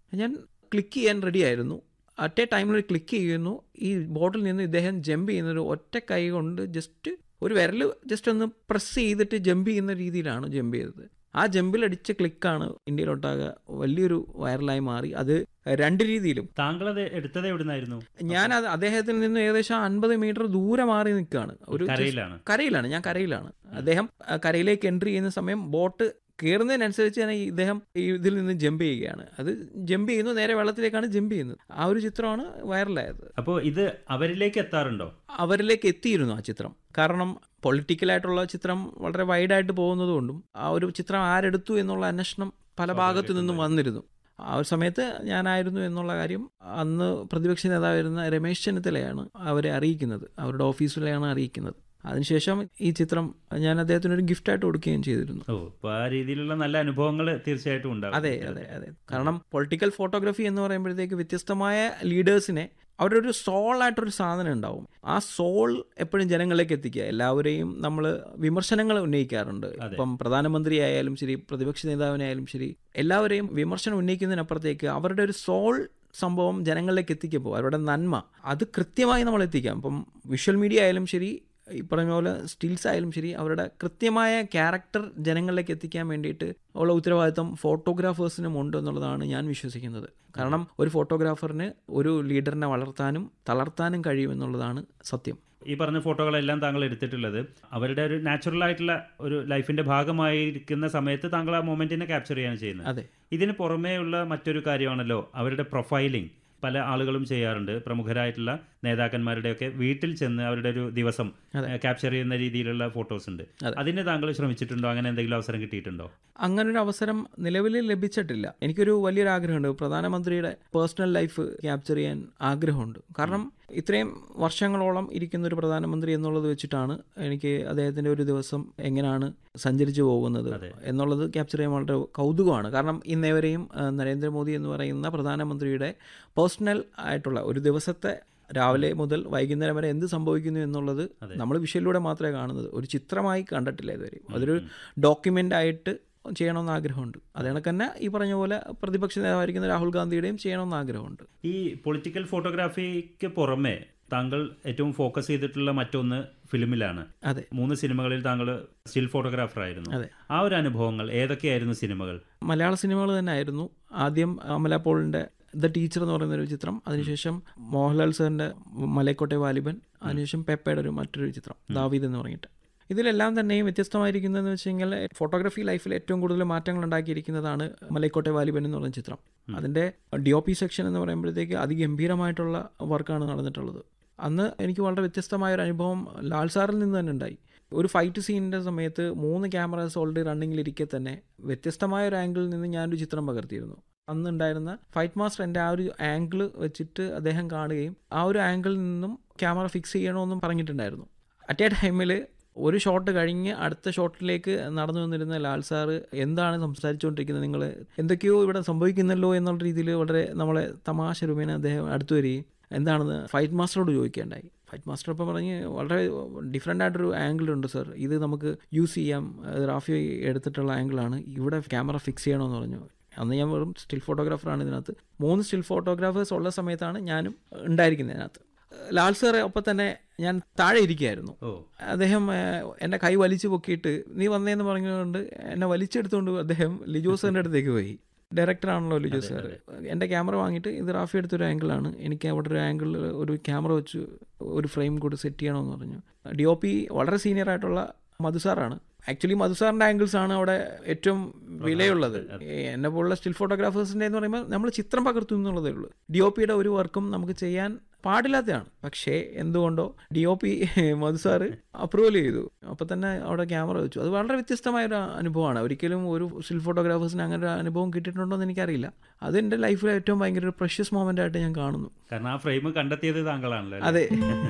ഞാൻ ക്ലിക്ക് ചെയ്യാൻ റെഡി ആയിരുന്നു അറ്റ് എ ടൈമിൽ ക്ലിക്ക് ചെയ്യുന്നു ഈ ബോട്ടിൽ നിന്ന് ഇദ്ദേഹം ജമ്പ് ചെയ്യുന്നൊരു ഒറ്റ കൈ കൊണ്ട് ജസ്റ്റ് ഒരു വിരൽ ജസ്റ്റ് ഒന്ന് പ്രസ് ചെയ്തിട്ട് ജമ്പ് ചെയ്യുന്ന രീതിയിലാണ് ജമ്പ് ചെയ്തത് ആ ജമ്പിലടിച്ച ക്ലിക്കാണ് ഇന്ത്യയിലൊട്ടാകെ വലിയൊരു വൈറലായി മാറി അത് രണ്ട് രീതിയിലും താങ്കൾ അത് എടുത്തത് എവിടുന്നായിരുന്നു ഞാൻ അത് അദ്ദേഹത്തിൽ നിന്ന് ഏകദേശം അൻപത് മീറ്റർ ദൂരെ മാറി നിൽക്കുകയാണ് ഒരു കരയിലാണ് കരയിലാണ് ഞാൻ കരയിലാണ് അദ്ദേഹം ആ, കരയിലേക്ക് എൻട്രി ചെയ്യുന്ന സമയം ബോട്ട് കയറുന്നതിനനുസരിച്ച് തന്നെ ഈ ഇദ്ദേഹം ഈ ഇതിൽ നിന്ന് ജമ്പ് ചെയ്യുകയാണ് അത് ജമ്പ് ചെയ്യുന്നു നേരെ വെള്ളത്തിലേക്കാണ് ജമ്പ് ചെയ്യുന്നത് ആ ഒരു ചിത്രമാണ് വൈറലായത് അപ്പോൾ ഇത് അവരിലേക്ക് എത്താറുണ്ടോ അവരിലേക്ക് എത്തിയിരുന്നു ആ ചിത്രം കാരണം പൊളിറ്റിക്കലായിട്ടുള്ള ചിത്രം വളരെ വൈഡായിട്ട് പോകുന്നതുകൊണ്ടും ആ ഒരു ചിത്രം ആരെടുത്തു എന്നുള്ള അന്വേഷണം പല ഭാഗത്തു നിന്നും വന്നിരുന്നു ആ ഒരു സമയത്ത് ഞാനായിരുന്നു എന്നുള്ള കാര്യം അന്ന് പ്രതിപക്ഷ നേതാവായിരുന്ന രമേശ് ചെന്നിത്തലയാണ് അവരെ അറിയിക്കുന്നത് അവരുടെ ഓഫീസിലെയാണ് അറിയിക്കുന്നത് അതിനുശേഷം ഈ ചിത്രം ഞാൻ അദ്ദേഹത്തിന് ഒരു ഗിഫ്റ്റായിട്ട് കൊടുക്കുകയും ചെയ്തിരുന്നു ഓ അപ്പോൾ ആ രീതിയിലുള്ള നല്ല അനുഭവങ്ങൾ തീർച്ചയായിട്ടും ഉണ്ടാവും അതെ അതെ അതെ കാരണം പൊളിറ്റിക്കൽ ഫോട്ടോഗ്രാഫി എന്ന് പറയുമ്പോഴത്തേക്ക് വ്യത്യസ്തമായ ലീഡേഴ്സിനെ അവരുടെ ഒരു സോൾ ആയിട്ടൊരു സാധനം ഉണ്ടാവും ആ സോൾ എപ്പോഴും ജനങ്ങളിലേക്ക് എത്തിക്കുക എല്ലാവരെയും നമ്മൾ വിമർശനങ്ങൾ ഉന്നയിക്കാറുണ്ട് ഇപ്പം പ്രധാനമന്ത്രി ആയാലും ശരി പ്രതിപക്ഷ നേതാവിനായാലും ശരി എല്ലാവരെയും വിമർശനം ഉന്നയിക്കുന്നതിനപ്പുറത്തേക്ക് അവരുടെ ഒരു സോൾ സംഭവം ജനങ്ങളിലേക്ക് എത്തിക്കുമ്പോൾ അവരുടെ നന്മ അത് കൃത്യമായി നമ്മൾ എത്തിക്കാം ഇപ്പം വിഷ്വൽ മീഡിയ ആയാലും ശരി ഈ പറഞ്ഞ പോലെ സ്റ്റിൽസ് ആയാലും ശരി അവരുടെ കൃത്യമായ ക്യാരക്ടർ ജനങ്ങളിലേക്ക് എത്തിക്കാൻ വേണ്ടിയിട്ട് ഉള്ള ഉത്തരവാദിത്തം ഫോട്ടോഗ്രാഫേഴ്സിനും ഉണ്ട് എന്നുള്ളതാണ് ഞാൻ വിശ്വസിക്കുന്നത് കാരണം ഒരു ഫോട്ടോഗ്രാഫറിന് ഒരു ലീഡറിനെ വളർത്താനും തളർത്താനും കഴിയുമെന്നുള്ളതാണ് സത്യം ഈ പറഞ്ഞ ഫോട്ടോകളെല്ലാം താങ്കൾ എടുത്തിട്ടുള്ളത് അവരുടെ ഒരു നാച്ചുറൽ ആയിട്ടുള്ള ഒരു ലൈഫിന്റെ ഭാഗമായിരിക്കുന്ന സമയത്ത് താങ്കൾ ആ മൊമെന്റിനെ ക്യാപ്ചർ ചെയ്യാണ് ചെയ്യുന്നത് അതെ ഇതിന് പുറമേയുള്ള മറ്റൊരു കാര്യമാണല്ലോ അവരുടെ പ്രൊഫൈലിംഗ് പല ആളുകളും ചെയ്യാറുണ്ട് പ്രമുഖരായിട്ടുള്ള നേതാക്കന്മാരുടെയൊക്കെ വീട്ടിൽ ചെന്ന് അവരുടെ ഒരു ദിവസം ക്യാപ്ചർ ചെയ്യുന്ന രീതിയിലുള്ള ഫോട്ടോസ് ഉണ്ട് അതിന് താങ്കൾ ശ്രമിച്ചിട്ടുണ്ടോ അങ്ങനെ എന്തെങ്കിലും അവസരം കിട്ടിയിട്ടുണ്ടോ അങ്ങനൊരു അവസരം നിലവിൽ ലഭിച്ചിട്ടില്ല എനിക്കൊരു വലിയൊരു ആഗ്രഹമുണ്ട് പ്രധാനമന്ത്രിയുടെ പേഴ്സണൽ ലൈഫ് ക്യാപ്ചർ ചെയ്യാൻ ആഗ്രഹമുണ്ട് കാരണം ഇത്രയും വർഷങ്ങളോളം ഇരിക്കുന്ന ഒരു പ്രധാനമന്ത്രി എന്നുള്ളത് വെച്ചിട്ടാണ് എനിക്ക് അദ്ദേഹത്തിൻ്റെ ഒരു ദിവസം എങ്ങനെയാണ് സഞ്ചരിച്ചു പോകുന്നത് എന്നുള്ളത് ക്യാപ്ചർ ചെയ്യാൻ വളരെ കൗതുകമാണ് കാരണം ഇന്നേവരെയും ആ, നരേന്ദ്രമോദി എന്ന് പറയുന്ന പ്രധാനമന്ത്രിയുടെ പേഴ്സണൽ ആയിട്ടുള്ള ഒരു ദിവസത്തെ രാവിലെ മുതൽ വൈകുന്നേരം വരെ എന്ത് സംഭവിക്കുന്നു എന്നുള്ളത് നമ്മൾ വിഷ്വലിലൂടെ മാത്രമേ കാണുന്നത് ഒരു ചിത്രമായി കണ്ടിട്ടില്ല ഇതുവരെ അതൊരു ഡോക്യുമെൻ്റ് ആയിട്ട് ചെയ്യണമെന്ന് ആഗ്രഹമുണ്ട് അത് കണക്ക് തന്നെ ഈ പറഞ്ഞ പോലെ പ്രതിപക്ഷ നേതാവായിരിക്കുന്ന രാഹുൽ ഗാന്ധിയുടെയും ചെയ്യണമെന്ന് ആഗ്രഹമുണ്ട് ഈ പൊളിറ്റിക്കൽ ഫോട്ടോഗ്രാഫിക്ക് പുറമെ താങ്കൾ ഏറ്റവും ഫോക്കസ് ചെയ്തിട്ടുള്ള മറ്റൊന്ന് ഫിലിമിലാണ് അതെ മൂന്ന് സിനിമകളിൽ താങ്കൾ സ്റ്റിൽ ഫോട്ടോഗ്രാഫർ ആയിരുന്നു അതെ. ആ ഒരു അനുഭവങ്ങൾ ഏതൊക്കെയായിരുന്നു സിനിമകൾ മലയാള സിനിമകൾ തന്നെ ആയിരുന്നു ആദ്യം അമല പോളിൻ്റെ ദ ടീച്ചർ എന്ന് പറയുന്ന ഒരു ചിത്രം അതിനുശേഷം മോഹൻലാൽ സാറിൻ്റെ മലൈക്കോട്ടെ വാലിബൻ അതിനുശേഷം പെപ്പയുടെ ഒരു മറ്റൊരു ചിത്രം ദാവീദ് എന്ന് പറഞ്ഞിട്ട് ഇതിലെല്ലാം തന്നെയും വ്യത്യസ്തമായിരിക്കുന്നതെന്ന് വെച്ച് കഴിഞ്ഞാൽ ഫോട്ടോഗ്രാഫി ലൈഫിൽ ഏറ്റവും കൂടുതൽ മാറ്റങ്ങൾ ഉണ്ടാക്കിയിരിക്കുന്നതാണ് മലൈക്കോട്ടെ വാലിബൻ എന്ന് പറയുന്ന ചിത്രം അതിൻ്റെ ഡി ഒ പി സെക്ഷൻ എന്ന് പറയുമ്പോഴത്തേക്ക് അതിഗംഭീരമായിട്ടുള്ള വർക്കാണ് നടന്നിട്ടുള്ളത് അന്ന് എനിക്ക് വളരെ വ്യത്യസ്തമായ ഒരു അനുഭവം ലാൽ സാറിൽ നിന്ന് തന്നെ ഉണ്ടായി ഒരു ഫൈറ്റ് സീനിൻ്റെ സമയത്ത് മൂന്ന് ക്യാമറാസ് ഓൾറെഡി റണ്ണിങ്ങിലിരിക്കെ തന്നെ വ്യത്യസ്തമായ ഒരു ആംഗിളിൽ നിന്ന് ഞാനൊരു ചിത്രം പകർത്തിയിരുന്നു അന്ന് ഉണ്ടായിരുന്ന ഫൈറ്റ് മാസ്റ്റർ എൻ്റെ ആ ഒരു ആംഗിൾ വെച്ചിട്ട് അദ്ദേഹം കാണുകയും ആ ഒരു ആംഗിളിൽ നിന്നും ക്യാമറ ഫിക്സ് ചെയ്യണമെന്നും പറഞ്ഞിട്ടുണ്ടായിരുന്നു അറ്റ് എ ടൈമിൽ ഒരു ഷോട്ട് കഴിഞ്ഞ് അടുത്ത ഷോട്ടിലേക്ക് നടന്നു വന്നിരുന്ന ലാൽ സാറ് എന്താണ് സംസാരിച്ചുകൊണ്ടിരിക്കുന്നത് നിങ്ങൾ എന്തൊക്കെയോ ഇവിടെ സംഭവിക്കുന്നല്ലോ എന്നുള്ള രീതിയിൽ വളരെ നമ്മളെ തമാശ രൂപേണ അദ്ദേഹം അടുത്തു വരികയും എന്താണെന്ന് ഫൈറ്റ് മാസ്റ്ററോട് ചോദിക്കുകയുണ്ടായി ഫൈറ്റ് മാസ്റ്റർ ഇപ്പം പറഞ്ഞ് വളരെ ഡിഫറെൻ്റ് ആയിട്ടൊരു ആംഗിൾ ഉണ്ട് സർ ഇത് നമുക്ക് യൂസ് ചെയ്യാം അത് റാഫി എടുത്തിട്ടുള്ള ആംഗിളാണ് ഇവിടെ ക്യാമറ ഫിക്സ് ചെയ്യണമെന്ന് പറഞ്ഞു അന്ന് ഞാൻ വെറും സ്റ്റിൽ ഫോട്ടോഗ്രാഫറാണ് ഇതിനകത്ത് മൂന്ന് സ്റ്റിൽ ഫോട്ടോഗ്രാഫേഴ്സ് ഉള്ള സമയത്താണ് ഞാനും ഉണ്ടായിരിക്കുന്നത് ഇതിനകത്ത് ലാൽ സാർ ഒപ്പം തന്നെ ഞാൻ താഴെ ഇരിക്കുകയായിരുന്നു ഓ അദ്ദേഹം ഏഹ്, എന്നെ കൈ വലിച്ചു പൊക്കിയിട്ട് നീ വന്നേന്ന് പറഞ്ഞുകൊണ്ട് എന്നെ വലിച്ചെടുത്തുകൊണ്ട് അദ്ദേഹം ലിജോ സാറിൻ്റെ അടുത്തേക്ക് പോയി ഡയറക്ടറാണല്ലോ ലിജോ സാർ എൻ്റെ ക്യാമറ വാങ്ങിയിട്ട് ഇത് റാഫി എടുത്തൊരു ആംഗിളാണ് എനിക്ക് അവിടെ ഒരു ആംഗിളിൽ ഒരു ക്യാമറ വെച്ച് ഒരു ഫ്രെയിം കൂടി സെറ്റ് ചെയ്യണമെന്ന് പറഞ്ഞു ഡി ഒ പി വളരെ സീനിയർ ആയിട്ടുള്ള മധു സാറാണ് ആക്ച്വലി മധു സാറിൻ്റെ ആംഗിൾസ് ആണ് അവിടെ ഏറ്റവും വിലയുള്ളത് എന്നെ പോലുള്ള സ്റ്റിൽ ഫോട്ടോഗ്രാഫേഴ്സിൻ്റെ എന്ന് പറയുമ്പോൾ നമ്മൾ ചിത്രം പകർത്തും എന്നുള്ളതേ ഉള്ളൂ ഡി ഒ പിയുടെ ഒരു വർക്കും നമുക്ക് ചെയ്യാൻ പാടില്ലാത്തതാണ് പക്ഷേ എന്തുകൊണ്ടോ D O P Madhu sir approval ചെയ്തു അപ്പോൾ തന്നെ അവിടെ ക്യാമറ വെച്ചു അത് വളരെ വ്യത്യസ്തമായ ഒരു അനുഭവമാണ് ഒരിക്കലും ഒരു സ്റ്റിൽ ഫോട്ടോഗ്രാഫേഴ്സിന് അങ്ങനെ ഒരു അനുഭവം കിട്ടിയിട്ടുണ്ടോ എന്ന് എനിക്കറിയില്ല അത് എൻ്റെ ലൈഫിലെ ഏറ്റവും ഭയങ്കര ഒരു പ്രഷ്യസ് മൊമെൻ്റ് ആയിട്ട് ഞാൻ കാണുന്നു കാരണം ആ ഫ്രെയിം കണ്ടെത്തിയത് താങ്കളാണല്ലോ അല്ലേ? അതെ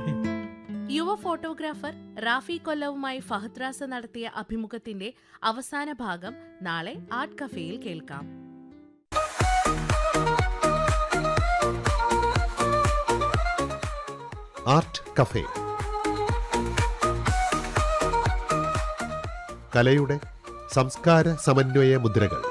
യുവ ഫോട്ടോഗ്രാഫർ റാഫി കൊല്ലവുമായി ഫഹദ് റാസ നടത്തിയ അഭിമുഖത്തിന്റെ അവസാന ഭാഗം നാളെ ആർട്ട് കഫേയിൽ കേൾക്കാം ആർട്ട് കഫേ കലയുടെ സംസ്കാര സമന്വയ മുദ്രകൾ